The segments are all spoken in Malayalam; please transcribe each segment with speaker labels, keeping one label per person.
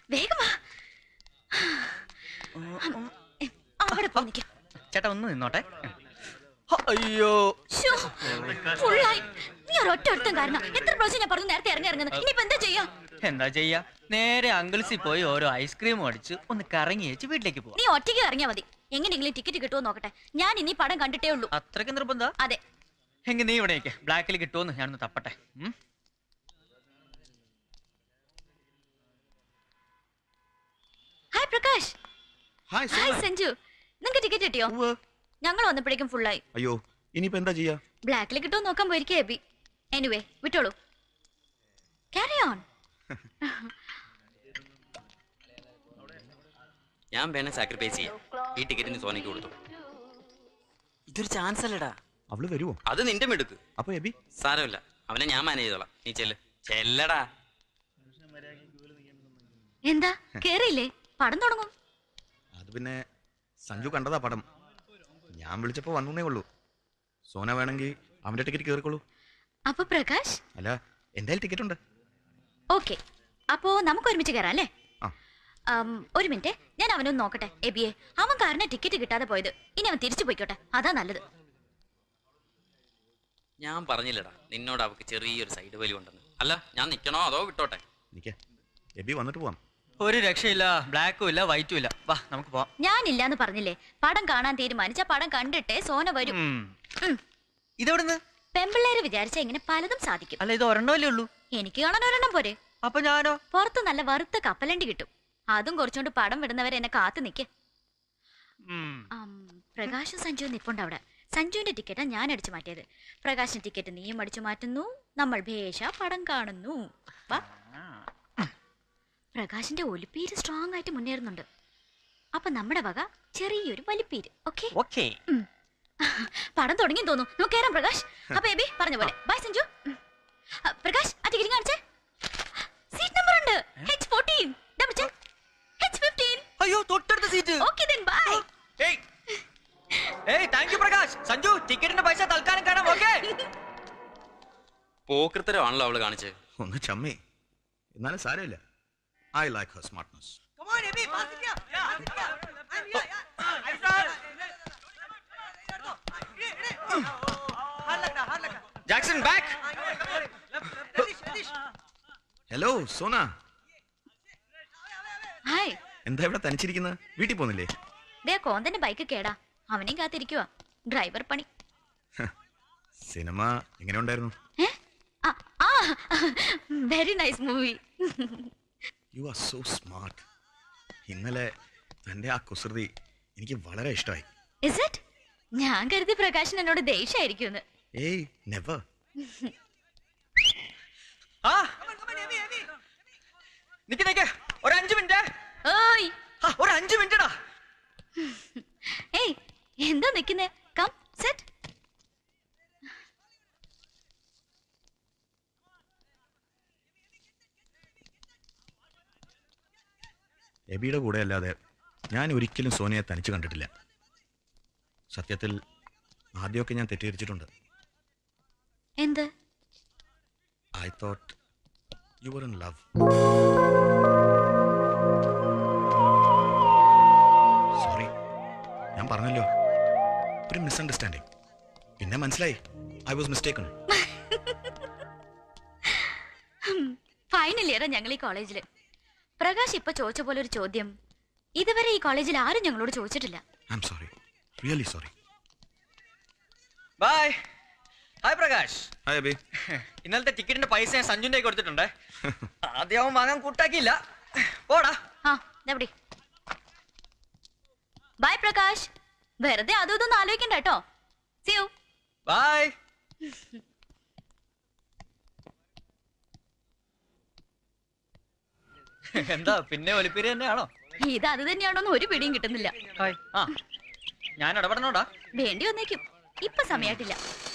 Speaker 1: വേഗം വാ അവിടെ പോ നിൽക്കാം
Speaker 2: ചേട്ടാ ഒന്ന് നിന്നോട്ടെ അയ്യോ
Speaker 1: ഫുള്ളായി നീ ഒരൊറ്റ ഒരുത്തം കാരണം എത്ര പ്രാവശ്യം ഞാൻ പറഞ്ഞു നേരത്തെ ഇറങ്ങി ഇറങ്ങുന്നത് ഇനിയിപ്പോ എന്താ ചെയ്യാ
Speaker 2: എന്താ ചെയ്യാ നേരെ അങ്കിൾസിൽ പോയി ഓരോ ഐസ്ക്രീം അടിച്ച് ഒന്ന് കറങ്ങി വെച്ച് വീട്ടിലേക്ക് പോവാം
Speaker 1: നീ ഒറ്റയ്ക്ക് ഇറങ്ങിയാ മതി എങ്ങനെയെങ്കിലും ടിക്കറ്റ് കിട്ടുമോ നോക്കട്ടെ ഞാൻ ഇനി പടം കണ്ടിട്ടേ ഉള്ളൂ
Speaker 2: അത്രയ്ക്ക് നിർബന്ധ
Speaker 1: അതെ
Speaker 2: എങ്കിൽ നീ ഇവിടെ നിൽക്കെ ബ്ലാക്കിൽ കിട്ടുമെന്ന് ഞാനൊന്ന് തപ്പട്ടെ ഉം?
Speaker 1: Hi Prakash
Speaker 3: hi
Speaker 1: hi
Speaker 3: Sona
Speaker 1: Sanju നിങ്ങക്ക് ടിക്കറ്റ് കിട്ടിയോ
Speaker 3: ഉവ്വ്.
Speaker 1: ഞങ്ങൾ വന്നപ്പോഴേക്കും ഫുള്ളായി
Speaker 3: അയ്യോ ഇനിയിപ്പോ എന്താ ചെയ്യാ
Speaker 1: ബ്ലാക്കിൽ കിട്ടുമോ നോക്കാൻ പോയിരിക്കും എബി എനിവേ വിട്ടോളൂ ക്യാരി ഓൺ
Speaker 4: ഞാൻ വേണേ സാക്രിഫൈസ് ചെയ്യാം ഈ ടിക്കറ്റിന് സോനയ്ക്ക് കൊടുത്തു ഇതൊരു ചാൻസ് അല്ലടാ
Speaker 3: അവള് വരുവോ
Speaker 4: അത് നിന്റെ മെടുക്ക്
Speaker 3: അപ്പൊ എബി
Speaker 4: സാരമില്ല അവനെ ഞാൻ മാനേജ് ചെയ്തോളാം നീ ചെല്ല് ചെല്ലടാ
Speaker 1: എന്താ കേറിയില്ലേ പടം തുടങ്ങും
Speaker 3: അത് പിന്നെ സഞ്ജു കണ്ടതാ പടം ഞാൻ വിളിച്ചപ്പോ വന്നേ ഉള്ളൂ സോന വേണമെങ്കിൽ അവന്റെ ടിക്കറ്റ് കയറിക്കോളൂ
Speaker 1: അപ്പൊ പ്രകാശ്
Speaker 3: അല്ല എന്തായാലും ടിക്കറ്റ് ഉണ്ട്
Speaker 1: ഓക്കെ അപ്പോ നമുക്ക് ഒരുമിച്ച് കയറാം അല്ലേ
Speaker 3: ആ.
Speaker 1: ആം, ഒരു മിനിറ്റ് ഞാൻ അവനൊന്ന് നോക്കട്ടെ എബിയെ അവൻ കാരണം ടിക്കറ്റ് കിട്ടാതെ പോയത് ഇനി അവൻ തിരിച്ചു പോയിക്കോട്ടെ അതാ നല്ലത്
Speaker 4: ഞാൻ പറഞ്ഞില്ലടാ നിന്നോട് അവക്ക് ചെറിയൊരു സൈഡ് വലി ഉണ്ടെന്ന് അല്ല ഞാൻ നിക്കണോ അതോ വിട്ടോട്ടെ
Speaker 3: നിക്കേ എബി വന്നിട്ട് പോവാം
Speaker 2: ഒരു രക്ഷയില്ല ബ്ലാക്കും ഇല്ല വൈറ്റും ഇല്ല വാ നമുക്ക് പോവാം
Speaker 1: ഞാനില്ലാന്ന് പറഞ്ഞില്ലേ പടം കാണാൻ തീരുമാനിച്ച പടം കണ്ടിട്ടേ സോന വരും
Speaker 2: ഉം.
Speaker 1: ഉം.
Speaker 2: ഇതെവിടുന്ന്
Speaker 1: പെമ്പിള്ളേര് വിചാരിച്ച ഇങ്ങനെ പലതും സാധിക്കും
Speaker 2: അല്ല ഇത് ഒരെണ്ണമല്ലേ ഉള്ളൂ
Speaker 1: എനിക്ക് കാണാൻ ഒരെണ്ണം പോരെ
Speaker 2: അപ്പൊ ഞാനോ
Speaker 1: പുറത്ത് നല്ല വറുത്ത കപ്പലണ്ടി കിട്ടും അതും കുറച്ചുകൊണ്ട് പടം വിടുന്നവരെ എന്നെ കാത്തു നിൽക്ക്
Speaker 2: ഉം.
Speaker 1: ആം, പ്രകാശും സഞ്ജുവും നിപ്പുണ്ട് അവിടെ സഞ്ജുവിന്റെ ടിക്കറ്റാ ഞാൻ അടിച്ചു മാറ്റിയത് പ്രകാശിന്റെ ടിക്കറ്റ് നീയും അടിച്ചു മാറ്റുന്നു നമ്മൾ ഭേഷ പടം കാണുന്നു വാ പ്രകാശിന്റെ ഒലിപ്പീര് സ്ട്രോങ് ആയിട്ട് മുന്നേറുന്നുണ്ട് അപ്പൊ നമ്മുടെ വക ചെറിയൊരു വലിപ്പീര് ഓക്കെ
Speaker 2: ഓക്കേ
Speaker 1: പടം തുടങ്ങി തോന്നുന്നു നമുക്ക് കയറാം പ്രകാശ് അപ്പൊ എബി പറഞ്ഞ പോലെ ബൈ സഞ്ജു ഉം. ആ, പ്രകാശ് ആ ടിക്കറ്റ് കാണിച്ചേ സീറ്റ് നമ്പർ ഉണ്ട് H fourteen double check H fifteen
Speaker 2: അയ്യോ തൊട്ടടുത്ത സീറ്റ്
Speaker 1: ഓക്കെ ദെൻ ബൈ
Speaker 2: ഏയ് ഏയ് താങ്ക് യു പ്രകാശ് സഞ്ജു ടിക്കറ്റിന്റെ പൈസ തൽക്കാലം കാണാം ഓക്കേ
Speaker 4: പോക്കൃത്തരമാണല്ലോ അവള് കാണിച്ചത്
Speaker 3: ഒന്ന് ചമ്മേ എന്നാലും സാരമില്ല I like her smartness
Speaker 2: Jackson back
Speaker 3: hello Sona
Speaker 1: hi
Speaker 3: എന്താ ഇവിടെ തനിച്ചിരിക്കുന്നത് വീട്ടിൽ പോന്നില്ലേ
Speaker 1: ദേ കോന്തന്റെ ബൈക്ക് കേടാ അവനെയും കാത്തിരിക്കുവാ ഡ്രൈവർ പണി
Speaker 3: സിനിമ എങ്ങനെ ഉണ്ടായിരുന്നു
Speaker 1: ഏ? ആ, ആ very nice movie
Speaker 3: you are so smart ഇന്നലെ തൻ്റെ ആ കുസൃതി എനിക്ക് വളരെ ഇഷ്ടമായി
Speaker 1: ഇസ് ഇറ്റ് ഞാൻ കരുതി പ്രകാശൻ എന്നോട് ദേഷ്യായിരിക്കുമെന്ന്
Speaker 3: ഏയ് നെവർ
Speaker 2: ആ നിക്ക് നിക്ക് ഒരു അഞ്ചു മിനിറ്റ്
Speaker 1: ഓയ്
Speaker 2: ആ, ഒരു അഞ്ചു മിനിറ്റടാ
Speaker 1: ഏയ് എന്താ നിക്കുന്നേ കം സെറ്റ്
Speaker 3: എബിയുടെ കൂടെ അല്ലാതെ ഞാൻ ഒരിക്കലും സോനിയെ തനിച്ച് കണ്ടിട്ടില്ല സത്യത്തിൽ ആദ്യമൊക്കെ ഞാൻ തെറ്റിദ്ധരിച്ചിട്ടുണ്ട്
Speaker 1: എന്ത്
Speaker 3: I thought you were in love sorry ഞാൻ പറഞ്ഞല്ലോ ഒരു മിസ്അണ്ടർസ്റ്റാൻഡിങ് പിന്നെ മനസ്സിലായി ഐ വാസ് മിസ്റ്റേക്കൺ
Speaker 1: ഫൈനൽ ഇയറാ ഞങ്ങൾ ഈ കോളേജില് പ്രകാശ് ഇപ്പൊ ചോദിച്ച പോലെ ഒരു ചോദ്യം ഇതുവരെ ഈ കോളേജിൽ ആരും ഞങ്ങളോട് ചോദിച്ചിട്ടില്ല
Speaker 3: I'm sorry really sorry
Speaker 2: bye hi Prakash
Speaker 3: hi Abi
Speaker 2: ഇന്നലത്തെ ടിക്കറ്റിന്റെ പൈസ ഞാൻ സഞ്ജുന്റെ കയ്യിൽ കൊടുത്തിട്ടുണ്ട് ആദ്യം അവൻ വാങ്ങാൻ കൂട്ടാക്കിയില്ല പോടാ
Speaker 1: ആ എവിടെ ബൈ പ്രകാശ് വെറുതെ അതും ഇതൊന്നും ആലോചിക്കണ്ട കേട്ടോ സിയു
Speaker 2: ബൈ എന്താ പിന്നെ ഒലിപ്പിരി തന്നെയാണോ
Speaker 1: ഇത് അത് തന്നെയാണോന്ന് ഒരു പിടിയും കിട്ടുന്നില്ല
Speaker 2: ഹായ് ആ ഞാൻ ഇടപെടണോടാ
Speaker 1: വേണ്ടി വന്നേക്കും ഇപ്പൊ സമയായിട്ടില്ല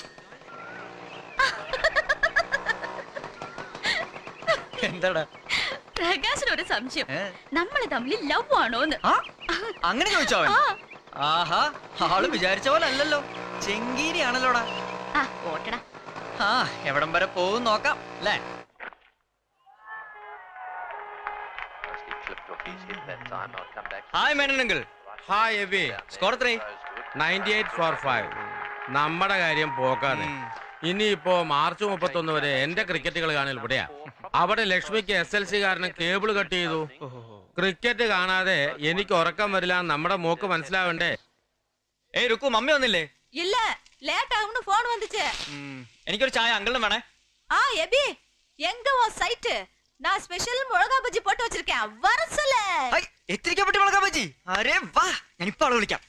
Speaker 2: എന്താടാ
Speaker 1: പ്രകാശിന് ഒരു സംശയം
Speaker 2: ഏ?
Speaker 1: നമ്മൾ തമ്മിൽ ലവ് ആണോന്ന്
Speaker 2: ആ അങ്ങനെ ചോദിച്ചോ അവൻ
Speaker 1: ആ
Speaker 2: ആഹാ ആള് വിചാരിച്ച പോലെ അല്ലല്ലോ ചെങ്കീരിയാണല്ലോടാ
Speaker 1: ആ ഓട്ടടാ
Speaker 2: ആ എവിടം വരെ പോകും നോക്കാം അല്ലേ
Speaker 5: nicely clipped off his hit that time. I'll come back.
Speaker 2: Hi Menon uncle
Speaker 6: hi Abi
Speaker 2: score എത്രയായി
Speaker 6: നയൻറ്റി എയ്റ്റ് ഫോർ ഫൈവ് നമ്മുടെ കാര്യം പോക്കാണ് ഇനിയിപ്പോ മാർച്ച് മുപ്പത്തൊന്ന് വരെ എന്റെ ക്രിക്കറ്റ് കളി കാണൽ ഇവിടെയാ അവിടെ ലക്ഷ്മിക്ക് എസ് എൽ സി കാരണം കേബിൾ കട്ട് ചെയ്തു ക്രിക്കറ്റ് കാണാതെ എനിക്ക് ഉറക്കം വരില്ല എന്ന് നമ്മുടെ മോക്ക് മനസ്സിലാവണ്ടേ
Speaker 2: ഏയ് രുക്കു മമ്മി വന്നില്ലേ
Speaker 7: இல்ல லேட் ஆகும்னு போன் வந்துச்சு
Speaker 2: ഉം, എനിക്കൊരു ചായ അങ്കിളിനും വേണേ
Speaker 7: ஆ எபி எங்க உன் சைட்டு நான் ஸ்பெஷல் மிளகா பஜ்ஜி போட்டு வச்சிருக்கேன் வர சொல்ல
Speaker 2: ഹായ് എത്തിരിക്കപ്പെട്ടി മുളകാ ബജി അരേ വാ ഞാൻ ഇപ്പൊ ആളെ വിളിക്കാം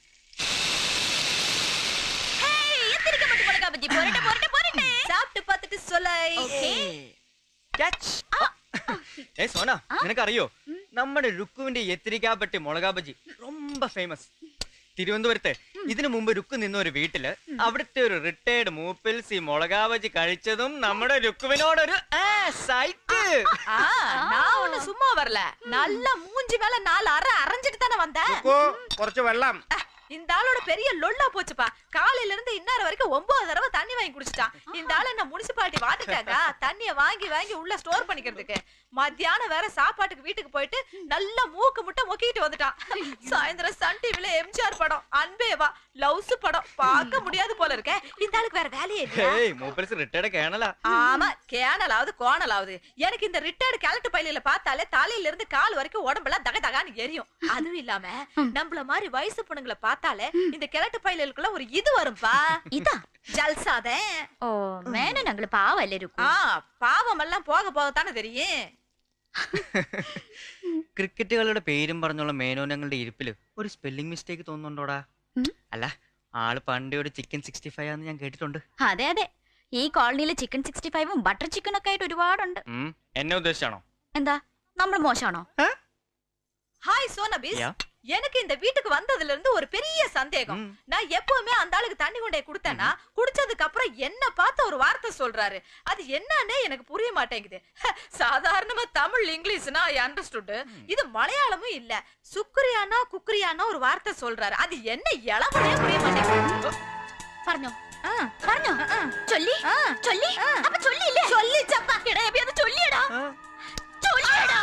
Speaker 1: ഹേയ്, എത്തിരിക്കപ്പെട്ടു മുളകാ ബജ്ജി. പോരട്ടെ, പോരട്ടെ, പോരട്ടെ.
Speaker 7: சாப்பிட்டு பார்த்துட்டு சொல்ல
Speaker 1: Okay.
Speaker 2: Catch. ഏ സോന നിനക്കറിയോ നമ്മുടെ രുക്കുവിന്റെ എത്തിരിക്കാപ്പെട്ടി മുളകാ ബജി ரொம்ப ഫേമസ് തിരുവനന്തപുരത്ത് ഇതിനു മുമ്പ് രുക്കു നിന്ന ഒരു വീട്ടില് അവിടുത്തെ ഒരു റിട്ടയർഡ് മൂപ്പിൽസ് ഈ മുളകാ ബജി കഴിച്ചതും നമ്മുടെ രുക്കുവിനോടൊരു ആ, സൈറ്റ്
Speaker 7: ஆ, நான் ஒண்ணு சும்மா வரல நல்லா மூஞ்சி மேல நாலு அரை அரைஞ்சிட்டு தானே வந்தேன்
Speaker 6: രുക്കു, കുറച്ച് വെള്ളം
Speaker 7: அஹ், இந்த ஆளோட பெரிய லொல்லா போச்சுப்பா காலையில இருந்து இன்னார வரைக்கும் ஒன்பது தடவை தண்ணி வாங்கி குடிச்சிட்டான் இந்த ஆளு என்ன முனிசிபாலிட்டி வாட்டுட்டாங்க தண்ணிய வாங்கி வாங்கி உள்ள ஸ்டோர் பண்ணிக்கிறதுக்கு மத்தியானம் வேற சாப்பாட்டுக்கு வீட்டுக்கு போயிட்டு நல்ல மூக்கு முட்டை மொக்கிட்டு வந்துட்டான் சாயந்தரம் சன் டிவில எம்ஜிஆர் படம் அன்பேவா லவ்ஸ் படம் பார்க்க முடியாது போல இருக்க இந்த ஆளுக்கு வேற வேலையே இல்லையா
Speaker 2: ഏയ് മൂപ്പിൽസ് റിട്ടയർഡ് കേണല
Speaker 7: ஆமா கேனலாவது கோணலாவது எனக்கு இந்த ரிட்டையர்டு கேலட்டு பையில பார்த்தாலே தலையில இருந்து கால் வரைக்கும் உடம்பெல்லாம் தக தகான்னு எரியும் அதுவும் இல்லாம நம்மள மாதிரி வயசு பொண்ணுங்களை பார்த்தாலே இந்த கிழட்டு பையிலுக்குள்ள ஒரு இது வரும்பா
Speaker 1: ഇതാ
Speaker 7: ஜல்சாதே
Speaker 1: ഓ മേനൻ അങ്കിള് പാവല്ലേ രുക്കു
Speaker 7: ஆ பாவம் எல்லாம் போக போகத்தானே தெரியும்
Speaker 2: ക്രിക്കറ്റുകളുടെ പേരും പറഞ്ഞുള്ള മേനോനങ്ങളുടെ ഇരിപ്പില് ഒരു സ്പെല്ലിംഗ് മിസ്റ്റേക്ക് തോന്നുന്നുണ്ടോടാ
Speaker 1: ഉം.
Speaker 2: അല്ല ആള് പണ്ടേ ഒരു ചിക്കൻ സിക്സ്റ്റി ഫൈവ് ആണെന്ന് ഞാൻ കേട്ടിട്ടുണ്ട്
Speaker 1: അതെ അതെ ഈ കോളനിയിൽ ചിക്കൻ സിക്സ്റ്റി ഫൈവും ബട്ടർ ചിക്കൻ ഒക്കെ ആയിട്ട് ഒരുപാടുണ്ട്
Speaker 2: ഉം. എന്നെ ഉദ്ദേശിച്ചാണോ
Speaker 1: എന്താ നമ്മൾ മോശമാണോ
Speaker 7: ஹாய் சோனபிஸ்
Speaker 2: Yeah.
Speaker 7: எனக்கு இந்த வீட்டுக்கு வந்ததுல இருந்து ஒரு பெரிய சந்தேகம்
Speaker 2: ம்.
Speaker 7: நான் எப்பவுமே அந்த ஆளுக்கு தண்ணி கொண்டே கொடுத்தேன்னா குடிச்சதுக்கு அப்புறம் என்ன பார்த்து ஒரு வார்த்தை சொல்றாரு அது என்னன்னே எனக்கு புரிய மாட்டேங்குது ஹ, சாதாரணமா தமிழ் இங்கிலீஷ்னா ஐ அண்டர்ஸ்டுட் இது மலையாளமும் இல்ல சுக்ரியானா குக்ரியானா ஒரு வார்த்தை சொல்றாரு அது என்ன இளவனே புரிய மாட்டேங்குது
Speaker 1: പറഞ്ഞോ
Speaker 7: ആ,
Speaker 1: പറഞ്ഞോ
Speaker 7: ആ,
Speaker 1: ചൊല്ലി
Speaker 7: ആ.
Speaker 1: ചൊല്ലി അപ്പൊ ചൊല്ലിയില്ലേ
Speaker 7: சொல்லிச்சப்பா
Speaker 1: എടാ എബി അത് ചൊല്ലിയടാ ചൊല്ലിയടാ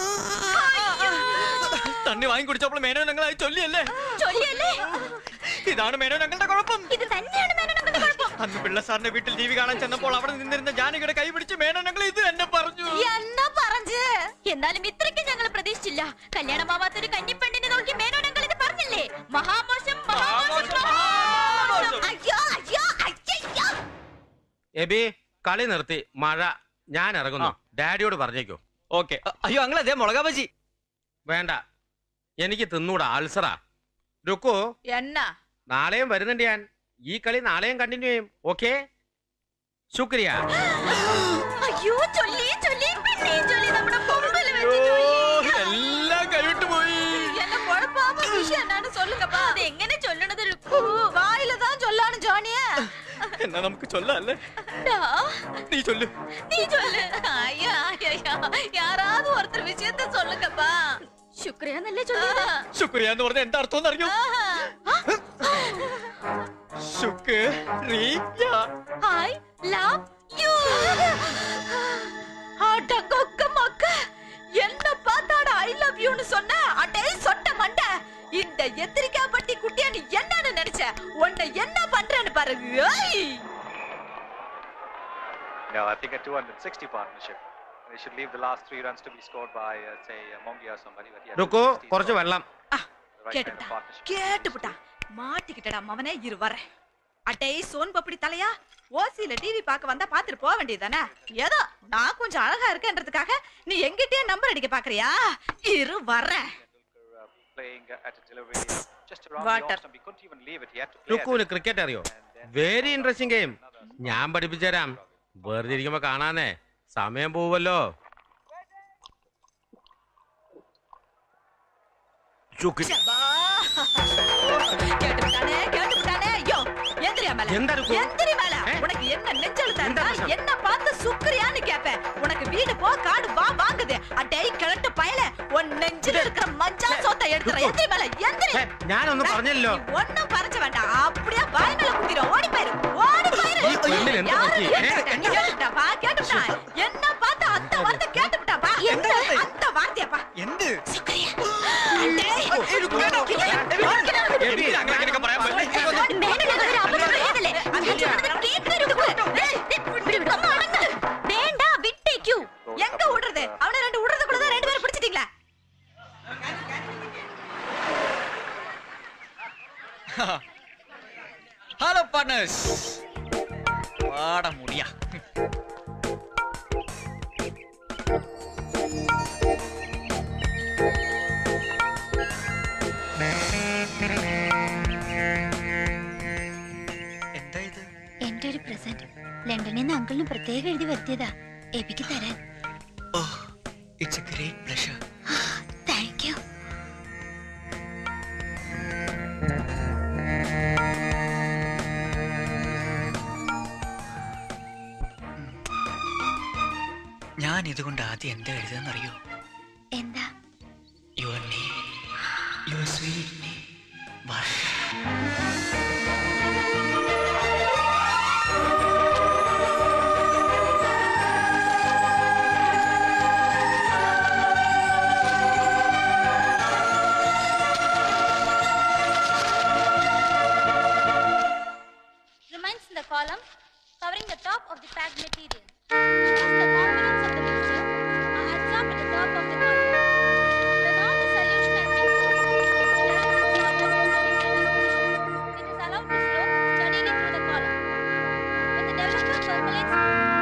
Speaker 2: തണ്ണി വാങ്ങി കുടിച്ചപ്പോൾ മേനോൻ ഞങ്ങളായി ചൊല്ലിയല്ലേ
Speaker 1: ചൊല്ലിയല്ലേ
Speaker 2: ഇതാണ് മേനോൻ ഞങ്ങളുടെ കുഴപ്പം
Speaker 1: ഇത് തന്നെയാണ് മേനൻ അങ്കിളുടെ കുഴപ്പം
Speaker 2: അന്ന് പിള്ള സാറിന്റെ വീട്ടിൽ ടി വി കാണാൻ ചെന്നപ്പോൾ അവിടെ നിന്നിരുന്ന ജാനകിയുടെ കൈ പിടിച്ച് മേനോൻ ഞങ്ങൾ ഇത് തന്നെ പറഞ്ഞു
Speaker 7: என்ன பறஞ்சு
Speaker 1: എന്നാലും ഇത്രയ്ക്ക് ഞങ്ങൾ പ്രതീക്ഷിച്ചില്ല കല്യാണമാവാത്തൊരു കന്നിപ്പെണ്ണിനെ നോക്കി മേനോൻ അങ്കിൾ ഇത് പറഞ്ഞില്ലേ മഹാമോശം മഹാമോശം മഹാമോശം
Speaker 7: ஐயோ ஐயோ ஐயோ
Speaker 6: എബി കളി നിർത്തി മഴ ഞാൻ ഇറങ്ങുന്നു ഡാഡിയോട് പറഞ്ഞേക്കോ
Speaker 2: ഓക്കെ അയ്യോ അങ്ങൾ അതേ മുളകാ ബജി
Speaker 6: വേണ്ട എനിക്ക് തിന്നൂടാ അൾസറാ രുക്കു
Speaker 7: என்ன
Speaker 6: നാളെയും വരുന്നുണ്ട് ഞാൻ ഈ കളി നാളെയും കണ്ടിന്യൂ ചെയ്യും ഓക്കെ ശുക്രിയ
Speaker 1: അയ്യോ ചൊല്ലി ചൊല്ലി പിന്നെയും ചൊല്ലി നമ്മുടെ കൊമ്പിൽ വെച്ച് ചൊല്ലി
Speaker 2: എല്ലാം കൈവിട്ട് പോയി
Speaker 7: என்ன குழப்பாம விஷயம் என்னன்னு சொல்லுங்கப்பா
Speaker 1: അത് എങ്ങനെ ചൊല്ലണത്
Speaker 7: வாயில தான் சொல்லானு ஜானிய
Speaker 2: എന്നാ നമുക്ക് ചൊല്ലല്ലേ
Speaker 1: ഡാ,
Speaker 2: നീ ചൊല്ലു
Speaker 1: നീ ചൊല്ല് അയ്യോ അയ്യോ യാരാவது ഒരുത്തർ വിഷയത്തെ சொல்லுங்கப்பா ശുക്രിയ എന്നല്ലേ ചൊല്ലിയത്
Speaker 2: ശുക്രിയ എന്ന് പറഞ്ഞ എന്താ അർത്ഥം അറിയോ ശുക്രിയ
Speaker 1: ഹായ് ലവ് യു
Speaker 7: அடங்கொக்க மக்க என்ன பார்த்தாட ஐ லவ் யூன்னு சொன்ன அடே சொட்ட மண்ட இந்த எத்திரிக்கா பட்டி குட்டியா நீ என்னன்னு நினைச்ச உன்னை என்ன பண்றேன்னு பாரு ஏய்
Speaker 5: No, I think a 260 partnership. They should leave the last three runs to be scored by, uh, say, uh, Mongi or somebody. But yeah,
Speaker 6: Rukku
Speaker 5: 260 is
Speaker 6: കുറച്ച്
Speaker 5: the
Speaker 6: വെള്ളം
Speaker 5: right kind of
Speaker 7: கேட்டுட்டா
Speaker 5: partnership.
Speaker 7: கேட்டுப்புட்டா மாட்டிக்கிட்டடா மவனே இரு வரேன் அட்டை சோன் பப்படி தலையா ஓசியில டிவி பார்க்க வந்தா பாத்துட்டு போக வேண்டியதானே ஏதோ நான் கொஞ்சம் அழகா இருக்கேன்றதுக்காக நீ எங்கிட்டயே நம்பர் அடிக்க பாக்குறியா இரு வரேன்
Speaker 5: Uh, playing uh, at a delivery uh, just around
Speaker 7: Water.
Speaker 5: the off stump. He couldn't even leave it. He had to play at
Speaker 6: രുക്കുവിന്
Speaker 5: it.
Speaker 6: ക്രിക്കറ്റ് അറിയോ വെരി ഇൻട്രസ്റ്റിംഗ് ഗെയിം ഞാൻ പഠിപ്പിച്ചു തരാം വെറുതെ ഇരിക്കുമ്പോ കാണാനേ സമയം പോവല്ലോ ശുക്രിയ
Speaker 7: வா. கேட்டுப்புட்டானே கேட்டுப்புட்டானே ஐயோ எந்திரியா மேல
Speaker 6: എന്താ ருக்கு?
Speaker 7: எந்திரி மேல
Speaker 6: ஏ?
Speaker 7: உனக்கு என்ன நெஞ்செழுத்தா
Speaker 6: எந்த
Speaker 7: இருந்தா
Speaker 6: விஷயம்?
Speaker 7: என்ன பார்த்து சுக்ரியான்னு கேப்பேன் உனக்கு வீடு போ காடு வா வாங்குது அட்டை கிழட்டு பயல உன் நெஞ்சில இருக்கிற மஞ்சா சோத்தை எடுத்துற
Speaker 6: ருக்கு.
Speaker 7: எந்திரி மேல எந்திரி
Speaker 6: ഏ, ഞാനൊന്നും പറഞ്ഞല്ലോ
Speaker 7: நீ ஒண்ணும் பறஞ்ச வேண்டாம் அப்படியே வாய் மேல குத்திரும் ஓடி போயிரு ஓடி போயிரு
Speaker 6: ഈ പെണ്ണിന് എന്ത്
Speaker 7: யாரு
Speaker 6: പറ്റി? ഏ?
Speaker 7: கேட்டுட்டா? கேட்டுட்டாப்பா கேட்டுட்டா என்ன பார்த்து அந்த வார்த்தை கேட்டுட்டாப்பா அந்த வார்த்தையாப்பா
Speaker 2: എന്ത്
Speaker 1: ശുക്രിയ.
Speaker 2: എബി, അങ്ങനെ അങ്ങനെയൊക്കെ പറയാൻ പറ്റില്ല.
Speaker 1: വേണ്ടല്ലോ, അതൊരു അബദ്ധം പറ്റിയതല്ലേ? ഞാൻ ചുമ്മാ കേക്ക് രുക്കു. ഏയ്, വിട്, വിട്, ഒന്ന് അടങ്ങ്. വേണ്ട വിട്ടേക്കൂ
Speaker 7: எங்க விடுறது அவனை ரெண்டு விடுறதுக்குள்ளதான் ரெண்டு பேரும் பிடிச்சிட்டீங்களா
Speaker 2: ഹലോ പാർട്ട്നേഴ്സ് പാട മുടിയാ എന്താ ഇത്
Speaker 1: എന്റെ ഒരു പ്രസന്റ് ലണ്ടനിൽ നിന്ന് അങ്കിളിന് പ്രത്യേകം എഴുതി വരുത്തിയതാ എബിക്ക് തരാൻ
Speaker 2: oh it's a great pleasure
Speaker 1: thank you
Speaker 2: ഞാൻ ഇതുകൊണ്ട് ആദ്യം എന്താ എഴുതാന്നറിയോ
Speaker 1: എന്താ
Speaker 2: your name your sweet name Varsha
Speaker 1: remains in the column covering the top of the packed material. Thus, the components of the mixture are absorbed at the top of the column. When all the solution has been cooled, the reactants are then dissolved in liquid. It is allowed to flow steadily through the column. When the developer percolates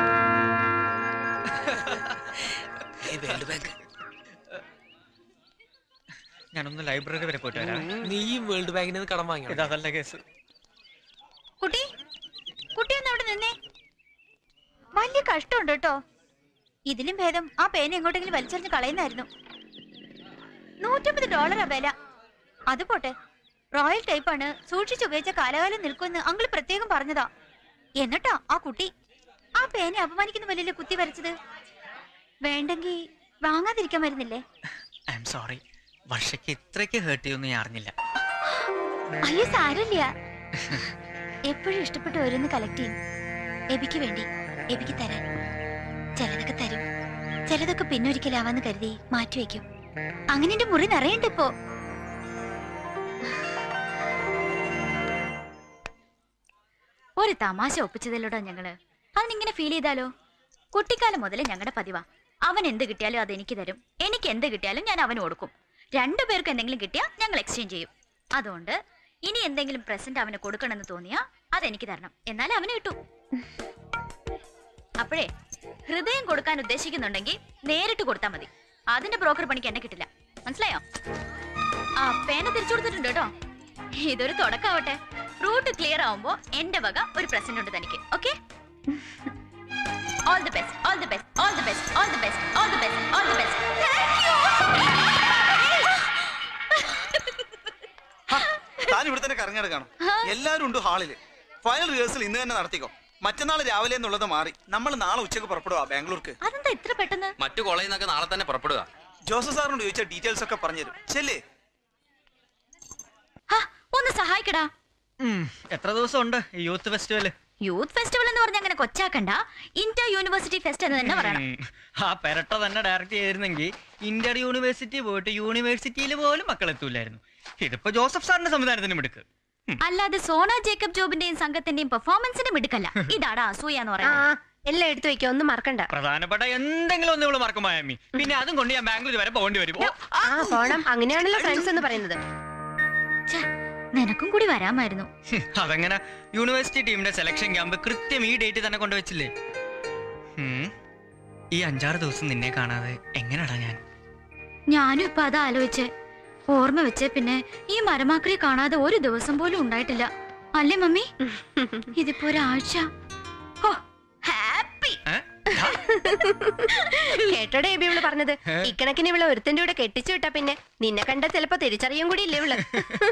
Speaker 2: world bank ഞാനൊന്ന് ലൈബ്രറി വരെ പോയിട്ട് വരാം
Speaker 8: നീയും വേൾഡ് ബാങ്കിൽ നിന്ന് കടം വാങ്ങിയോ
Speaker 2: ഇതല്ല കേസ്
Speaker 1: കുട്ടി കുട്ടി ഒന്ന് അവിടെ നിന്നേ വലിയ കഷ്ടമുണ്ട് കേട്ടോ ഇതിലും ഭേദം ആ പേന എങ്ങോട്ടെങ്കിലും വലിച്ചെറിഞ്ഞ് കളയുന്നായിരുന്നു നൂറ്റമ്പത് ഡോളറാ വില അത് പോട്ടെ റോയൽ ടൈപ്പാണ് സൂക്ഷിച്ചുപയോഗിച്ച കാലകാലം നിൽക്കുമെന്ന് അങ്കിൾ പ്രത്യേകം പറഞ്ഞതാ എന്നിട്ടാ ആ കുട്ടി ആ പേന അപമാനിക്കുന്ന വലിയ കുത്തി വരച്ചത് വേണ്ടെങ്കി വാങ്ങാതിരിക്കാൻ വരുന്നില്ലേ
Speaker 2: ഐ എം സോറി വർഷയ്ക്ക് ഇത്രയ്ക്ക് ഹേർട്ട് ചെയ്യുമെന്ന് ഞാൻ അറിഞ്ഞില്ല
Speaker 1: അയ്യോ സാരമില്ല എപ്പോഴും ഇഷ്ടപ്പെട്ട് ഓരോന്ന് കളക്ട് ചെയ്യും എബിക്ക് വേണ്ടി എബിക്ക് തരാൻ ചിലതൊക്കെ തരും ചിലതൊക്കെ പിന്നൊരിക്കലാവാന്ന് കരുതി മാറ്റിവെക്കും അങ്ങനെ എന്റെ മുറി നിറയണ്ട് ഇപ്പോ ഒരു തമാശ ഒപ്പിച്ചതല്ലോടാ ഞങ്ങള് അതിനിങ്ങനെ ഫീൽ ചെയ്താലോ കുട്ടിക്കാലം മുതലേ ഞങ്ങളുടെ പതിവാ അവൻ എന്ത് കിട്ടിയാലും അത് എനിക്ക് തരും എനിക്ക് എന്ത് കിട്ടിയാലും ഞാൻ അവന് കൊടുക്കും രണ്ടു പേർക്ക് എന്തെങ്കിലും കിട്ടിയാൽ ഞങ്ങൾ എക്സ്ചേഞ്ച് ചെയ്യും അതുകൊണ്ട് ഇനി എന്തെങ്കിലും പ്രസന്റ് അവന് കൊടുക്കണമെന്ന് തോന്നിയാ അതെനിക്ക് തരണം എന്നാലേ അവന് കിട്ടൂ അപ്പോഴേ ഹൃദയം കൊടുക്കാൻ ഉദ്ദേശിക്കുന്നുണ്ടെങ്കിൽ നേരിട്ട് കൊടുത്താൽ മതി അതിന്റെ ബ്രോക്കർ പണിക്ക് എന്നെ കിട്ടില്ല മനസ്സിലായോ ആ പേന തിരിച്ചു കൊടുത്തിട്ടുണ്ട് കേട്ടോ ഇതൊരു തുടക്കാവട്ടെ റൂട്ട് ക്ലിയർ ആവുമ്പോ എന്റെ വക ഒരു പ്രസന്റ് ഉണ്ട് തനിക്ക് okay all the best all the best all the best all the best all the best all the best
Speaker 9: താൻ ഇവിടെ തന്നെ കറങ്ങിയെടുക്കണം എല്ലാവരും ഉണ്ട് ഹാളില് ഫൈനൽ റിഹേഴ്സൽ ഇന്ന് തന്നെ നടത്തിക്കോ മറ്റന്നാൾ രാവിലെ എന്നുള്ളത് മാറി നമ്മൾ നാളെ ഉച്ചക്ക് പുറപ്പെടുക ബാംഗ്ലൂർക്ക്
Speaker 1: അതെന്താ ഇത്ര പെട്ടെന്ന്
Speaker 4: മറ്റു കോളേജിൽ നിന്നൊക്കെ നാളെ തന്നെ പുറപ്പെടുക
Speaker 9: ജോസഫ് സാറിനോട് ചോദിച്ച ഡീറ്റെയിൽസ് ഒക്കെ പറഞ്ഞുതരും ചെല്ലേ
Speaker 1: ഹാ, ഒന്ന് സഹായിക്കടാ
Speaker 2: ഉം, എത്ര ദിവസം ഉണ്ട് ഈ യൂത്ത് ഫെസ്റ്റിവല്
Speaker 1: യൂത്ത് ഫെസ്റ്റിവൽ എന്ന് പറഞ്ഞ അങ്ങനെ കൊച്ചാക്കണ്ട ഇന്റർ യൂണിവേഴ്സിറ്റി ഫെസ്റ്റ് എന്ന് തന്നെ പറയണം
Speaker 2: ഉം, ആ പെരട്ട തന്നെ ഡയറക്റ്റ് ചെയ്തിരുന്നെങ്കിൽ ഇന്റർ യൂണിവേഴ്സിറ്റി പോയിട്ട് യൂണിവേഴ്സിറ്റിയിൽ പോലും മക്കൾ എത്തൂലായിരുന്നു ഇതിപ്പോ ജോസഫ് സാറിന്റെ സംവിധാനത്തിന് മിടുക്ക്
Speaker 1: അല്ലാതെ സോണ ജേക്കബ് ജോബിന്റെയും സംഘത്തിന്റെയും പെർഫോമൻസിന് മിടുക്കല്ല ഇതാടാ അസൂയ എന്ന് പറയുന്നത്
Speaker 10: എല്ലാം എടുത്തു വെക്കാം ഒന്നും മറക്കണ്ട
Speaker 2: പ്രധാനപ്പെട്ട എന്തെങ്കിലും ഒന്ന് ഇവള് മറക്കും മായമ്മി പിന്നെ അതും കൊണ്ട് ഞാൻ ബാംഗ്ലൂർ വരെ പോകേണ്ടി വരും ഓ,
Speaker 10: ആ പോണം അങ്ങനെയാണല്ലോ ഫ്രണ്ട്സ് എന്ന് പറയുന്നത്
Speaker 1: ഛെ, നിനക്കും കൂടി വരാമായിരുന്നു
Speaker 2: ഹും, അതെങ്ങനെ യൂണിവേഴ്സിറ്റി ടീമിന്റെ സെലക്ഷൻ ക്യാമ്പ് കൃത്യം ഈ ഡേറ്റ് തന്നെ കൊണ്ടുവച്ചില്ലേ ഉം, ഈ അഞ്ചാറ് ദിവസം നിന്നെ കാണാതെ എങ്ങനെയാടാ ഞാൻ
Speaker 1: ഞാനും ഇപ്പൊ അത് ആലോചിച്ച് ഓർമ്മ വെച്ച് പിന്നെ ഈ മരമാക്രിയെ കാണാതെ ഒരു ദിവസം പോലും ഉണ്ടായിട്ടില്ല അല്ലേ മമ്മി ഇതിപ്പോ ഒരാഴ്ച ഹോ, ഹാപ്പി
Speaker 2: ഏ? ആ,
Speaker 10: കേട്ടോടെ എബി ഇവള് പറഞ്ഞത് ഇക്കണക്കിന് ഇവളെ ഒരുത്തന്റെ കൂടെ കെട്ടിച്ചു വിട്ടാ പിന്നെ നിന്നെ കണ്ട ചിലപ്പോ തിരിച്ചറിയും കൂടി ഇല്ലേ ഇവള്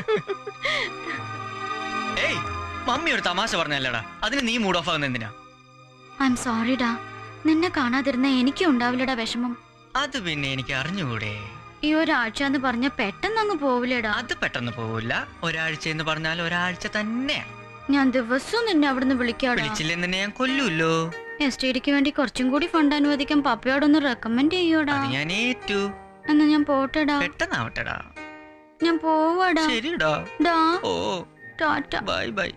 Speaker 2: ഏയ് മമ്മി ഒരു തമാശ പറഞ്ഞല്ലടാ അതിന് നീ മൂഡ് ഓഫ് ആകുന്ന എന്തിനാ
Speaker 1: ഐ എം സോറിഡാ നിന്നെ കാണാതിരുന്ന എനിക്കും ഉണ്ടാവില്ലടാ വിഷമം
Speaker 2: അത് പിന്നെ എനിക്ക് അറിഞ്ഞുകൂടെ
Speaker 1: ഈ ഒരാഴ്ച എന്ന് പറഞ്ഞ പെട്ടെന്ന് അങ്ങ് പോവില്ലടാ
Speaker 2: അത് പെട്ടെന്ന് പോവില്ല ഒരാഴ്ച എന്ന് പറഞ്ഞാൽ ഒരാഴ്ച തന്നെ
Speaker 1: ഞാൻ ദിവസവും നിന്നെ അവിടുന്ന് വിളിക്കാടാ
Speaker 2: വിളിച്ചില്ലെന്ന് തന്നെ ഞാൻ കൊല്ലൂല്ലോ
Speaker 1: എസ് ടി ഡിക്ക് വേണ്ടി കുറച്ചും കൂടി ഫണ്ട് അനുവദിക്കാൻ പപ്പയോടൊന്ന് റെക്കമെൻഡ് ചെയ്യോടാ
Speaker 2: അത് ഞാൻ ഏറ്റു
Speaker 1: എന്നാ ഞാൻ പോട്ടെടാ
Speaker 2: പെട്ടെന്നാവട്ടെടാ
Speaker 1: ഞാൻ പോവാടാ
Speaker 2: ശരിടാ
Speaker 1: ഡാ
Speaker 2: oh
Speaker 1: tata
Speaker 2: bye bye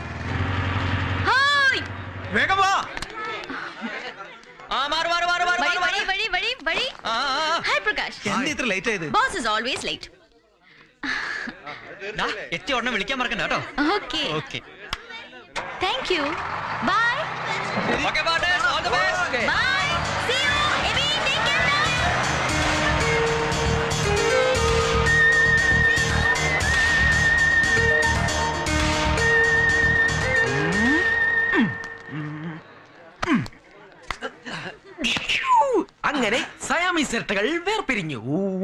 Speaker 1: hi
Speaker 2: വേഗം വാ ആ മാറ് മാറ് മാറ് മാറ്
Speaker 1: വഴി
Speaker 2: മാറ്
Speaker 1: വഴി വഴി വഴി വഴി
Speaker 2: ആ ആ, ആ.
Speaker 1: ഹായ് പ്രകാശ്
Speaker 9: എന്താ ഇത്ര ലേറ്റ് ആയത്
Speaker 1: ബോസ് ഇസ് ഓൾവേസ് ലേറ്റ്
Speaker 2: ദാ, എത്തിയ ഉടനെ വിളിക്കാൻ മറക്കണ്ട കേട്ടോ
Speaker 1: okay
Speaker 2: okay
Speaker 1: thank you bye
Speaker 2: okay all the best
Speaker 1: bye see you Abi take care
Speaker 8: അങ്ങനെ സയാമീസ് ഇരട്ടകൾ വേർപിരിഞ്ഞു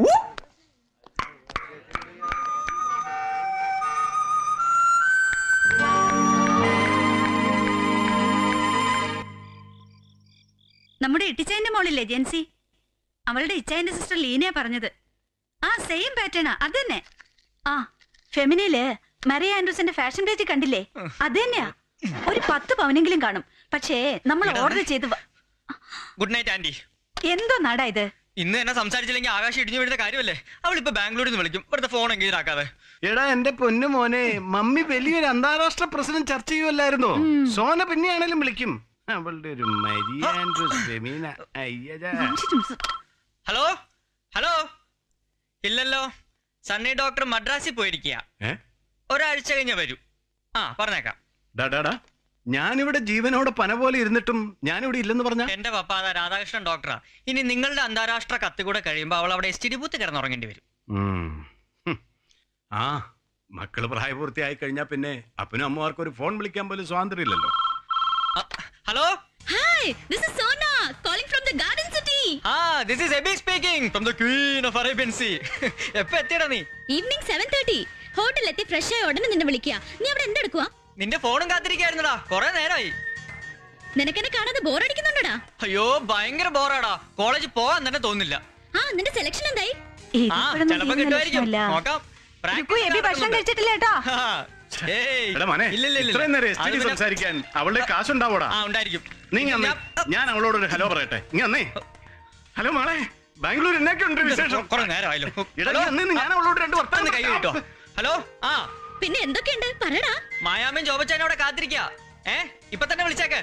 Speaker 11: നമ്മുടെ ഇട്ടിച്ചതിന്റെ മോളില്ലേ ജെൻസി അവളുടെ ഇച്ചായന്റെ സിസ്റ്റർ ലീനയാ പറഞ്ഞത് ആ സെയിം പാറ്റേണാ അത് തന്നെ ആ ഫെമിനയില് മറിയ ആൻഡ്രൂസിന്റെ ഫാഷൻ പേജ് കണ്ടില്ലേ അത് തന്നെയാ ഒരു പത്ത് പവനെങ്കിലും കാണും പക്ഷേ നമ്മൾ ഓർഡർ ചെയ്ത് വ-
Speaker 2: ഗുഡ് നൈറ്റ് ആന്റി
Speaker 11: എന്തോ നാടാ ഇത്
Speaker 2: ഇന്ന് തന്നെ സംസാരിച്ചില്ലെങ്കിൽ ആകാശം ഇടിഞ്ഞു വീഴുന്ന കാര്യമല്ലേ അവളിപ്പോ ബാംഗ്ലൂരിൽ നിന്ന് വിളിക്കും ഇവിടുത്തെ ഫോൺ എങ്കിലും ആക്കാതെ
Speaker 12: എടാ എന്റെ പൊന്നു മോനെ മമ്മി വലിയൊരു അന്താരാഷ്ട്ര പ്രസിഡന്റ് ചർച്ച ചെയ്യുമല്ലായിരുന്നോ സോന പിന്നെയാണേലും വിളിക്കും അവളുടെ ഒരു മരിയ ആൻഡ്രൂസ് ഫെമീന അയ്യജാ
Speaker 2: ഹലോ ഹലോ ഇല്ലല്ലോ സണ്ണി ഡോക്ടർ മദ്രാസിൽ പോയിരിക്കുക
Speaker 12: ഏ?
Speaker 2: ഒരാഴ്ച കഴിഞ്ഞ വരൂ ആ പറഞ്ഞേക്കാം
Speaker 12: ഡാ, ഡാ, ഡാ. ഞാനിവിടെ ജീവനോടെ പന പോലെ ഇരുന്നിട്ടും ഞാനിവിടെ ഇല്ലെന്ന് പറഞ്ഞ
Speaker 2: എന്റെ പപ്പ അതാ രാധാകൃഷ്ണൻ ഡോക്ടറാ ഇനി നിങ്ങളുടെ അന്താരാഷ്ട്ര കത്ത് കൂടെ കഴിയുമ്പോൾ അവൾ അവിടെ എസ് ടി ഡി ബൂത്ത് കിടന്നുറങ്ങേണ്ടി വരും
Speaker 12: ആ മക്കള് പ്രായപൂർത്തിയായി കഴിഞ്ഞാ പിന്നെ അപ്പനും അമ്മമാർക്കും ഒരു ഫോൺ വിളിക്കാൻ പോലും സ്വാതന്ത്ര്യമില്ലല്ലോ
Speaker 2: hello
Speaker 1: hi this is Sona calling from the garden city
Speaker 2: ആ this is Abi speaking from the queen of Arabian sea എപ്പോ എത്തിയടാ നീ
Speaker 1: ഈവനിങ് സെവൻ തേർട്ടി ഹോട്ടലിലെത്തി ഫ്രഷ് ആയ ഉടനെ നിന്നെ വിളിക്കുക നീ അവിടെ എന്തെടുക്കുക
Speaker 2: നിന്റെ ഫോണും കാത്തിരിക്കായിരുന്നടാ കൊറേ നേരമായി
Speaker 1: നിനക്കെന്നെ കാണാതെ ബോറടിക്കുന്നുണ്ടടാ
Speaker 2: അയ്യോ ഭയങ്കര ബോറാടാ കോളേജിൽ പോകാൻ തന്നെ തോന്നില്ല
Speaker 1: ആ നിന്റെ സെലക്ഷൻ എന്തായി
Speaker 2: ആ ചിലപ്പോ കിട്ടുമായിരിക്കും നോക്കാം
Speaker 11: രുക്കു, എബി ഭക്ഷണം കഴിച്ചിട്ടില്ല കേട്ടോ
Speaker 2: ഏയ്,
Speaker 12: എടാ മോനെ
Speaker 2: ഇല്ല, ഇല്ല, ഇല്ല.
Speaker 12: ഇത്രയും നേരം എസ്
Speaker 2: അത്
Speaker 12: ടി
Speaker 2: പിന്നെ-
Speaker 12: സംസാരിക്കാൻ അവളുടെ കാശുണ്ടാവോടാ
Speaker 2: ആ ഉണ്ടായിരിക്കും
Speaker 12: നീ ഇങ്ങ് വന്നേ. ഞാൻ അവളോട് ഒരു ഹലോ പറയട്ടെ ഇങ്ങ വന്നേ ഹലോ മോളെ ബാംഗ്ലൂർ എന്നൊക്കെ ഉണ്ട് വിശേഷം
Speaker 2: കുറെ നേരമായല്ലോ
Speaker 12: എടാ, നീ വന്നേ, ഞാൻ അവളോട് രണ്ട് വർത്തമാനം
Speaker 2: ഒന്ന് കൈ കിട്ടോ ഹലോ ആ
Speaker 1: പിന്നെ എന്തൊക്കെയുണ്ട് പറയടാ
Speaker 2: മായാമയും ജോബച്ചാനും അവിടെ കാത്തിരിക്ക ഏ ഇപ്പൊ തന്നെ വിളിച്ചേക്ക്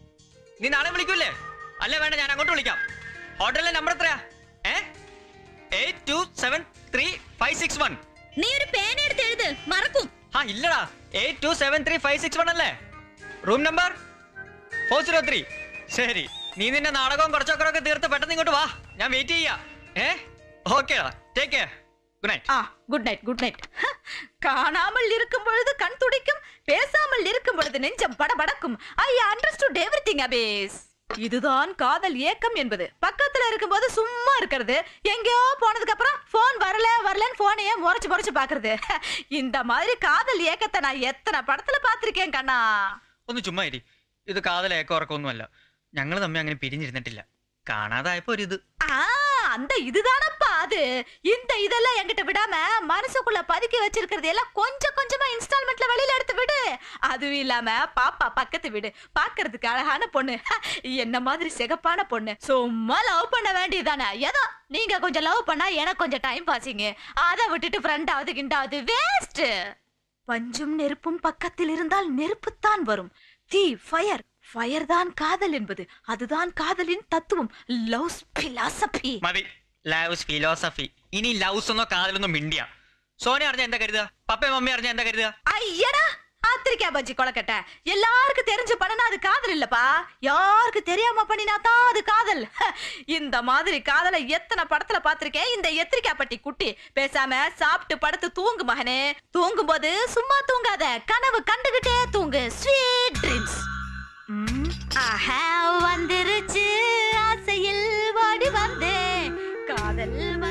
Speaker 2: നീ നാളെ വിളിക്കൂലേ അല്ലേ വേണ്ട ഞാൻ അങ്ങോട്ട് വിളിക്കാം ഹോട്ടലിലെ നമ്പർ എത്രയാ ഏ eight two seven three five six one
Speaker 1: നീ ഒരു പേന എടുത്ത് എഴുത് മറക്കും
Speaker 2: ആ ഇല്ലടാ eight two seven three five six one അല്ലേ room number four zero three ശരി നീ നിന്റെ നാടകവും കുറച്ചൊക്കെ ഒക്കെ തീർത്ത് പെട്ടെന്ന് ഇങ്ങോട്ട് വാ ഞാൻ വെയിറ്റ് ചെയ്യാ ഏ ഓക്കേടാ ടേക്ക് കെയർ ഗുഡ് നൈറ്റ്
Speaker 7: ஆ குட் நைட் குட் நைட் காணாமல் இருக்கும் பொழுது கண் துடிக்கும் பேசாமல் இருக்கும் பொழுது நெஞ்சம் படபடக்கும் ஐ அண்டர்ஸ்டுட் எவ்ரிதிங் அபேஸ் இதுதான் காதல் ஏக்கம் என்பது பக்கத்துல இருக்கும்போது சும்மா இருக்கிறது எங்கேயோ போனதுக்கு அப்புறம் போன் வரல வரலன்னு போனையே முறைச்சு முறைச்சு பாக்குறது இந்த மாதிரி காதல் ஏக்கத்தை நான் எத்தனை படத்துல பாத்திருக்கேன் கண்ணா
Speaker 2: ഒന്ന് ചുമ്മാ ഇരി ഇത് കാതലേക്ക ഉറക്കമൊന്നുമല്ല ഞങ്ങൾ തമ്മിൽ അങ്ങനെ പിരിഞ്ഞിരുന്നിട്ടില്ല കാണാതായപ്പോ ഒരു ഇത്
Speaker 7: ஆ அந்த இதுதானப்பா அது இந்த இதெல்லாம் என்கிட்ட விடாம மனசுக்குள்ள பதுக்கி வச்சிருக்கிறது எல்லாம் கொஞ்சம் கொஞ்சமா இன்ஸ்டால்மெண்ட்ல வெளியில எடுத்து விடு அதுவும் இல்லாம பாப்பா பக்கத்து வீடு பாக்குறதுக்கு அழகான பொண்ணு என்ன மாதிரி சிகப்பான பொண்ணு சும்மா லவ் பண்ண வேண்டியதானே ஏதோ நீங்க கொஞ்சம் லவ் பண்ணா எனக்கு கொஞ்சம் டைம் பாசிங்க அதை விட்டுட்டு ஃப்ரெண்டாவது கிண்டாவது வேஸ்ட் பஞ்சும் நெருப்பும் பக்கத்தில் இருந்தால் நெருப்புத்தான் வரும் தீ ஃபயர் ஃபயர் தான் காதல் என்பது அதுதான் காதலின் தத்துவம் லவ் பிலாசபி
Speaker 2: മതി ലവ്സ് ഫിലോസഫി ഇനി ലവ്സ് ഒന്നോ കാതലൊന്നും മിണ്ടിയ സോന അറിഞ്ഞ എന്താ കരുതുക പപ്പയും മമ്മി അറിഞ്ഞ എന്താ കരുതുക
Speaker 7: ஐயடா ஆத்திரிக்கா பஜ்ஜி கொலக்கட்டை எல்லாருக்கும் தெரிஞ்சு பண்ணனா அது காதல் இல்லப்பா யாருக்கு தெரியாம பண்ணினா தான் அது காதல் ஹ, இந்த மாதிரி காதலை எத்தனை படத்துல பாத்திருக்கேன் இந்த எத்திரிக்கா பட்டி குட்டி பேசாம சாப்பிட்டு படுத்து தூங்கு மகனே தூங்கும் போது சும்மா தூங்காத கனவு கண்டுகிட்டே தூங்கு ஸ்வீட் ட்ரீம்ஸ் ஆஹா வந்துருச்சு ஆசையில் ஓடி வந்தேன் காதல்